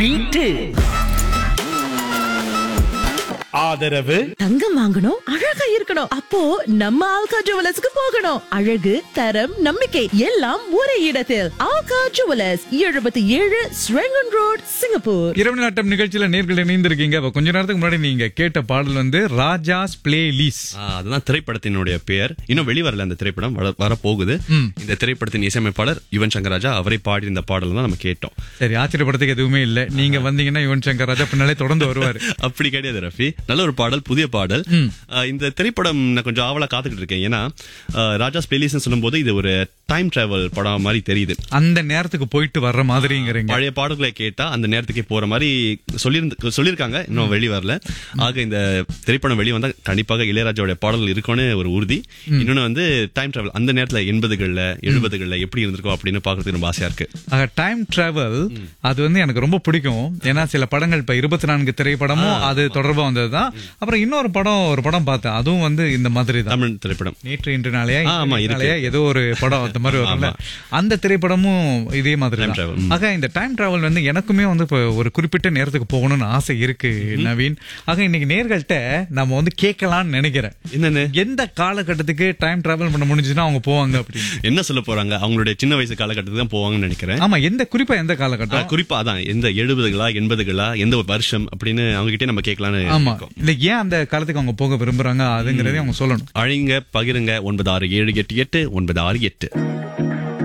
Beat ஆதரவு தங்கம் வாங்கணும் அழகா இருக்கணும் அப்போ நம்ம ஆல்கா ஜுவலர்ஸ்க்கு போகணும் அழகு தரம் நம்பிக்கை எல்லாம் ஒரே இடத்தில் ஆல்கா ஜுவலர்ஸ் எழுபத்தி ஏழு ஸ்ரெங்கன் ரோட் சிங்கப்பூர் இரவு நாட்டம் நிகழ்ச்சியில நேர்கள் இணைந்திருக்கீங்க அப்ப கொஞ்ச நேரத்துக்கு முன்னாடி நீங்க கேட்ட பாடல் வந்து ராஜாஸ் பிளே லீஸ் ஆ, அதுதான் திரைப்படத்தினுடைய பெயர் இன்னும் வெளிவரல அந்த திரைப்படம் வர- வரப்போகுது இந்த திரைப்படத்தின் இசையமைப்பாளர் யுவன் சங்கர் ராஜா அவரை பாடி இந்த பாடல் தான் நம்ம கேட்டோம் சரி ஆச்சரியப்படுறதுக்கு எதுவுமே இல்ல நீங்க வந்தீங்கன்னா யுவன் சங்கர் ராஜா பின்னாலே தொடர்ந்து வருவாரு அப்படி கிடையாது ரஃபி நல்ல ஒரு பாடல் புதிய பாடல் ஆ, இந்த திரைப்படம் நான் கொஞ்சம் ஆவலா காத்துக்கிட்டு இருக்கேன் ஏன்னா ஆ, ராஜாஸ் பிளேலிஸ் சொல்லும்போது இது ஒரு டைம் டிராவல் படம் மாதிரி தெரியுது அந்த நேரத்துக்கு போயிட்டு வர்ற மாதிரிங்கிறீங்க பழைய பாடல்களை கேட்டா அந்த நேரத்துக்கே போற மாதிரி சொல்லியிருந்து சொல்லியிருக்காங்க இன்னும் வெளி வரல ஆக இந்த திரைப்படம் வெளியே வந்தா கண்டிப்பாக இளையராஜாவுடைய பாடல்கள் இருக்கும்னு ஒரு உறுதி இன்னொன்னு வந்து டைம் டிராவல் அந்த நேரத்துல எண்பதுகள்ல எழுபதுகள்ல எப்படி இருந்திருக்கும் அப்படின்னு பாக்குறதுக்கு ரொம்ப ஆசையா இருக்கு ஆக டைம் டிராவல் அது வந்து எனக்கு ரொம்ப பிடிக்கும் ஏன்னா சில படங்கள் இப்ப இருபத்தி நான்கு திரைப்படமும் அது தொடர்பா வந்ததுதான் அப்புறம் இன்னொரு படம் ஒரு படம் பார்த்தேன் அதுவும் வந்து இந்த மாதிரி தான் தமிழ் திரைப்படம் நேற்று இன்று நாளையா ஆ, ஆமா, இன்று இருக்கு. நாளையா ஏதோ ஒரு படம் அந்த மாதிரி வரும்ல அந்த திரைப்படமும் இதே மாதிரி Time தான். travel, ஆக இந்த டைம் டிராவல் வந்து எனக்குமே வந்து இப்போ ஒரு குறிப்பிட்ட நேரத்துக்கு போகணும்னு ஆசை இருக்கு நவீன் ஆக இன்னைக்கு நேர்கள்ட்ட நம்ம வந்து கேட்கலாம்னு நினைக்கிறேன் என்னன்னு எந்த காலகட்டத்துக்கு டைம் டிராவல் பண்ண முடிஞ்சுன்னா அவங்க போவாங்க அப்படின்னு என்ன சொல்ல போறாங்க அவங்களுடைய சின்ன வயசு காலகட்டத்துக்கு தான் போவாங்கன்னு நினைக்கிறேன் ஆமா எந்த குறிப்பா எந்த ஆ, காலகட்டம் குறிப்பா அதான் எந்த எழுபதுகளா எண்பதுகளா எந்த ஒரு வருஷம் அப்படின்னு அவங்க கிட்டே நம்ம கேட்கலான்னு ஆமா இருக்கோம். இல்ல ஏன் அந்த காலத்துக்கு அவங்க போக விரும்புறாங்க அதுங்கறதையும் அவங்க சொல்லணும் அழிங்க பகிருங்க ஒன்பது ஆறு ஏழு எட்டு எட்டு ஒன்பது ஆறு எட்டு